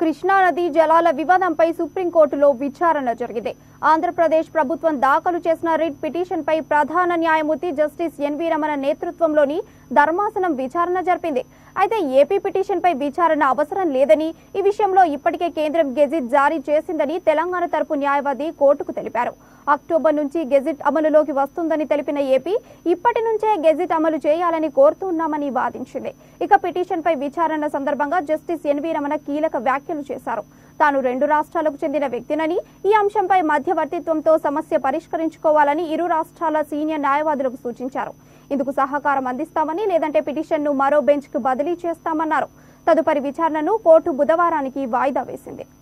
కృష్ణానది జలాల వివాదంపై సుప్రీంకోర్టులో విచారణ జరిగింది ఆంధ్రప్రదేశ్ ప్రభుత్వం దాఖలు చేసిన రిట్ పిటిషన్పై ప్రధాన న్యాయమూర్తి జస్టిస్ ఎన్వి రమణ నేతృత్వంలోని ధర్మాసనం విచారణ జరిపింది అయితే ఏపీ పిటిషన్పై విచారణ అవసరం లేదని ఈ విషయంలో ఇప్పటికే కేంద్రం గెజిట్ జారీ చేసిందని తెలంగాణ తరపు న్యాయవాది కోర్టుకు తెలిపారు అక్టోబర్ నుంచి గెజిట్ అమలులోకి వస్తుందని తెలిపిన ఏపీ ఇప్పటి నుంచే గెజిట్ అమలు చేయాలని కోరుతున్నామని వాదించింది ఇక పిటిషన్పై విచారణ సందర్భంగా జస్టిస్ ఎన్వి రమణ కీలక వ్యాఖ్యలు చేశారు తాను రెండు రాష్ట్రాలకు చెందిన వ్యక్తినని ఈ అంశంపై మధ్యవర్తిత్వంతో సమస్య పరిష్కరించుకోవాలని ఇరు రాష్ట్రాల సీనియర్ న్యాయవాదులకు సూచించారు ఇందుకు సహకారం అందిస్తామని లేదంటే పిటిషన్ను మరో బెంచ్కు బదిలీ చేస్తామన్నారు తదుపరి విచారణను కోర్టు బుధవారానికి వాయిదా వేసింది